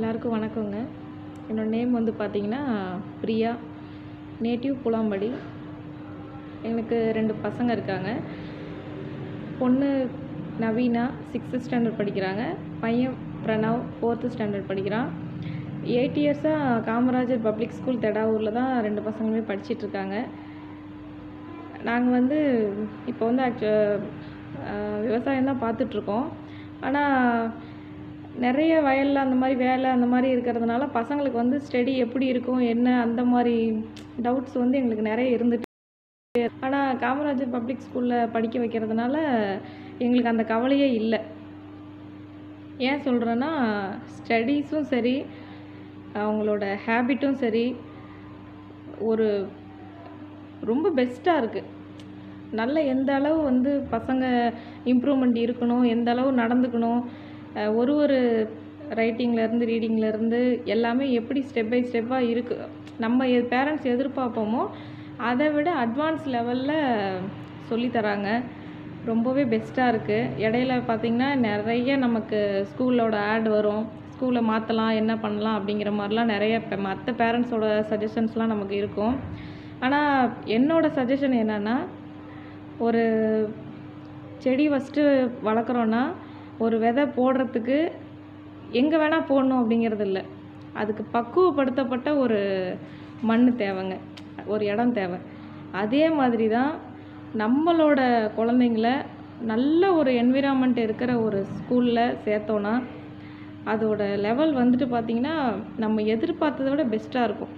எல்லாருக்கும் வணக்கங்க என்னோட நேம் வந்து பார்த்தீங்கன்னா பிரியா நேட்டிவ் புலாம்படி எனக்கு ரெண்டு பசங்க இருக்காங்க பொண்ணு நவீனா சிக்ஸ்த்து ஸ்டாண்டர்ட் படிக்கிறாங்க பையன் பிரணவ் ஃபோர்த்து ஸ்டாண்டர்ட் படிக்கிறான் எயிட் இயர்ஸாக காமராஜர் பப்ளிக் ஸ்கூல் தெடாவூரில் தான் ரெண்டு பசங்களுமே படிச்சிட்டு இருக்காங்க நாங்கள் வந்து இப்போ வந்து ஆக்சு விவசாயம் தான் பார்த்துட்ருக்கோம் ஆனால் நிறைய வயலில் அந்த மாதிரி வேலை அந்த மாதிரி இருக்கிறதுனால பசங்களுக்கு வந்து ஸ்டடி எப்படி இருக்கும் என்ன அந்த மாதிரி டவுட்ஸ் வந்து எங்களுக்கு நிறைய இருந்துட்டு ஆனால் காமராஜர் பப்ளிக் ஸ்கூலில் படிக்க வைக்கிறதுனால எங்களுக்கு அந்த கவலையே இல்லை ஏன் சொல்கிறேன்னா ஸ்டடீஸும் சரி அவங்களோட ஹேபிட்டும் சரி ஒரு ரொம்ப பெஸ்ட்டாக இருக்குது நல்ல எந்த அளவு வந்து பசங்க இம்ப்ரூவ்மெண்ட் இருக்கணும் எந்த அளவு நடந்துக்கணும் அஹ் ஒரு ஒரு ரைட்டிங்லேருந்து ரீடிங்லேருந்து எல்லாமே எப்படி ஸ்டெப் பை ஸ்டெப்பாக இருக்கு நம்ம பேரண்ட்ஸ் எதிர்பார்ப்போமோ அதை விட அட்வான்ஸ் லெவலில் சொல்லித்தராங்க ரொம்பவே பெஸ்ட்டாக இருக்குது இடையில பார்த்திங்கன்னா நிறைய நமக்கு ஸ்கூலோட ஆட் வரும் ஸ்கூலை மாற்றலாம் என்ன பண்ணலாம் அப்படிங்கிற மாதிரிலாம் நிறைய இப்போ மற்ற பேரண்ட்ஸோட சஜஷன்ஸ்லாம் நமக்கு இருக்கும் ஆனால் என்னோட சஜஷன் என்னென்னா ஒரு செடி ஃபஸ்ட்டு வளர்க்குறோன்னா ஒரு விதை போடுறதுக்கு எங்கே வேணால் போடணும் அப்படிங்கிறது இல்லை அதுக்கு பக்குவப்படுத்தப்பட்ட ஒரு மண் தேவைங்க ஒரு இடம் தேவை அதே மாதிரி தான் நம்மளோட குழந்தைங்கள நல்ல ஒரு என்விரான்மெண்ட் இருக்கிற ஒரு ஸ்கூலில் சேர்த்தோன்னா அதோட லெவல் வந்துட்டு பார்த்திங்கன்னா நம்ம எதிர்பார்த்ததை விட பெஸ்ட்டாக இருக்கும்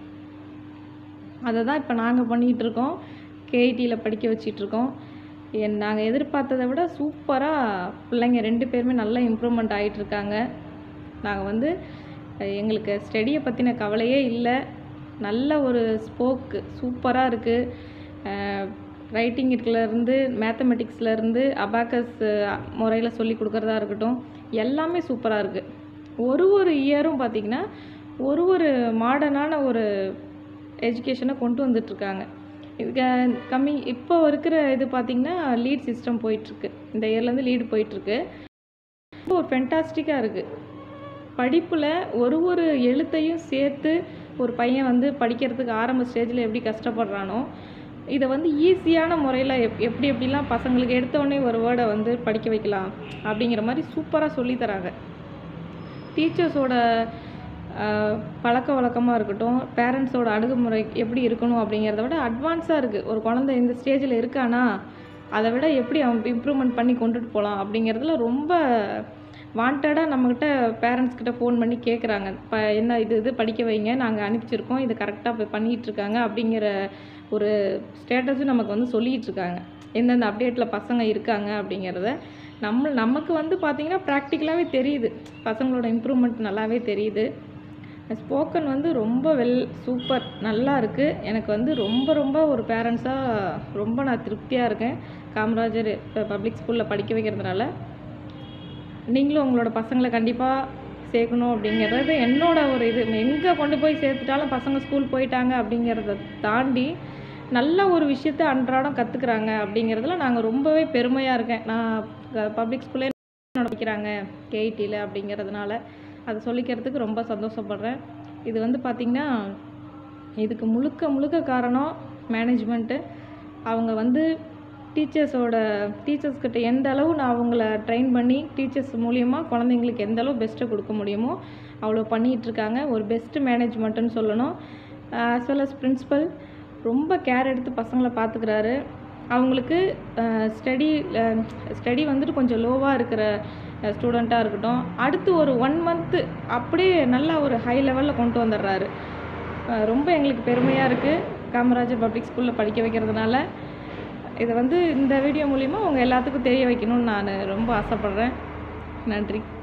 அதை தான் இப்போ நாங்கள் பண்ணிகிட்டு இருக்கோம் கேஐடியில் படிக்க வச்சிட்ருக்கோம் என் நாங்கள் எதிர்பார்த்ததை விட சூப்பராக பிள்ளைங்க ரெண்டு பேருமே நல்லா இம்ப்ரூவ்மெண்ட் ஆகிட்டுருக்காங்க நாங்கள் வந்து அஹ், எங்களுக்கு ஸ்டடியை பற்றின கவலையே இல்லை நல்ல ஒரு ஸ்போக்கு சூப்பராக இருக்குது ரைட்டிங் இருந்து மேத்தமெட்டிக்ஸ்லேருந்து அபாக்கஸ் முறையில் சொல்லி கொடுக்குறதா இருக்கட்டும் எல்லாமே சூப்பராக இருக்குது ஒரு ஒரு இயரும் பார்த்திங்கன்னா ஒரு ஒரு மாடர்னான ஒரு எஜுகேஷனை கொண்டு வந்துட்டுருக்காங்க இதுக்கு கம்மி இப்போ இருக்கிற இது பார்த்திங்கன்னா லீட் சிஸ்டம் போயிட்டுருக்கு இந்த இயர்லேருந்து லீடு போயிட்டுருக்கு ரொம்ப ஒரு ஃபென்டாஸ்டிக்காக இருக்குது படிப்பில் ஒரு ஒரு எழுத்தையும் சேர்த்து ஒரு பையன் வந்து படிக்கிறதுக்கு ஆரம்ப ஸ்டேஜில் எப்படி கஷ்டப்படுறானோ இதை வந்து ஈஸியான முறையில் எப் எப்படி எப்படிலாம் பசங்களுக்கு எடுத்த உடனே ஒரு வேர்டை வந்து படிக்க வைக்கலாம் அப்படிங்கிற மாதிரி சூப்பராக சொல்லித்தராங்க டீச்சர்ஸோட பழக்க வழக்கமாக இருக்கட்டும் பேரண்ட்ஸோட அணுகுமுறை எப்படி இருக்கணும் அப்படிங்கிறத விட அட்வான்ஸாக இருக்குது ஒரு குழந்தை இந்த ஸ்டேஜில் இருக்கானா அதை விட எப்படி அவன் இம்ப்ரூவ்மெண்ட் பண்ணி கொண்டுட்டு போகலாம் அப்படிங்கிறதுல ரொம்ப வாண்டடாக நம்மக்கிட்ட பேரண்ட்ஸ் கிட்ட ஃபோன் பண்ணி கேட்குறாங்க இப்போ என்ன இது இது படிக்க வைங்க நாங்கள் அனுப்பிச்சிருக்கோம் இது கரெக்டாக இப்போ பண்ணிகிட்டு இருக்காங்க அப்படிங்கிற ஒரு ஸ்டேட்டஸும் நமக்கு வந்து சொல்லிகிட்டு இருக்காங்க எந்தெந்த அப்டேட்டில் பசங்க இருக்காங்க அப்படிங்கிறத நம்ம நமக்கு வந்து பார்த்திங்கன்னா ப்ராக்டிக்கலாகவே தெரியுது பசங்களோட இம்ப்ரூவ்மெண்ட் நல்லாவே தெரியுது ஸ்போக்கன் வந்து ரொம்ப வெல் சூப்பர் நல்லா இருக்குது எனக்கு வந்து ரொம்ப ரொம்ப ஒரு பேரண்ட்ஸாக ரொம்ப நான் திருப்தியாக இருக்கேன் காமராஜர் பப்ளிக் ஸ்கூலில் படிக்க வைக்கிறதுனால நீங்களும் உங்களோட பசங்களை கண்டிப்பாக சேர்க்கணும் அப்படிங்கிறது என்னோட ஒரு இது எங்கே கொண்டு போய் சேர்த்துட்டாலும் பசங்க ஸ்கூல் போயிட்டாங்க அப்படிங்கிறத தாண்டி நல்ல ஒரு விஷயத்த அன்றாடம் கற்றுக்குறாங்க அப்படிங்கிறதுல நாங்கள் ரொம்பவே பெருமையாக இருக்கேன் நான் பப்ளிக் ஸ்கூல்லே படிக்கிறாங்க கேஐடியில் அப்படிங்கிறதுனால அதை சொல்லிக்கிறதுக்கு ரொம்ப சந்தோஷப்படுறேன் இது வந்து பார்த்திங்கன்னா இதுக்கு முழுக்க முழுக்க காரணம் மேனேஜ்மெண்ட்டு அவங்க வந்து டீச்சர்ஸோட டீச்சர்ஸ் கிட்ட எந்த அளவு நான் அவங்கள ட்ரெயின் பண்ணி டீச்சர்ஸ் மூலியமாக குழந்தைங்களுக்கு எந்த அளவு பெஸ்ட்டை கொடுக்க முடியுமோ அவ்வளோ பண்ணிகிட்டு இருக்காங்க ஒரு பெஸ்ட் மேனேஜ்மெண்ட்டுன்னு சொல்லணும் ஆஸ் வெல் அஸ் பிரின்ஸிபல் ரொம்ப கேர் எடுத்து பசங்களை பார்த்துக்கிறாரு அவங்களுக்கு ஸ்டடி ஸ்டடி வந்துட்டு கொஞ்சம் லோவாக இருக்கிற ஸ்டூடெண்ட்டாக இருக்கட்டும் அடுத்து ஒரு ஒன் மந்த்து அப்படியே நல்லா ஒரு ஹை லெவலில் கொண்டு வந்துடுறாரு அஹ் ரொம்ப எங்களுக்கு பெருமையாக இருக்குது காமராஜர் பப்ளிக் ஸ்கூலில் படிக்க வைக்கிறதுனால இதை வந்து இந்த வீடியோ மூலிமா உங்கள் எல்லாத்துக்கும் தெரிய வைக்கணும்னு நான் ரொம்ப ஆசைப்பட்றேன் நன்றி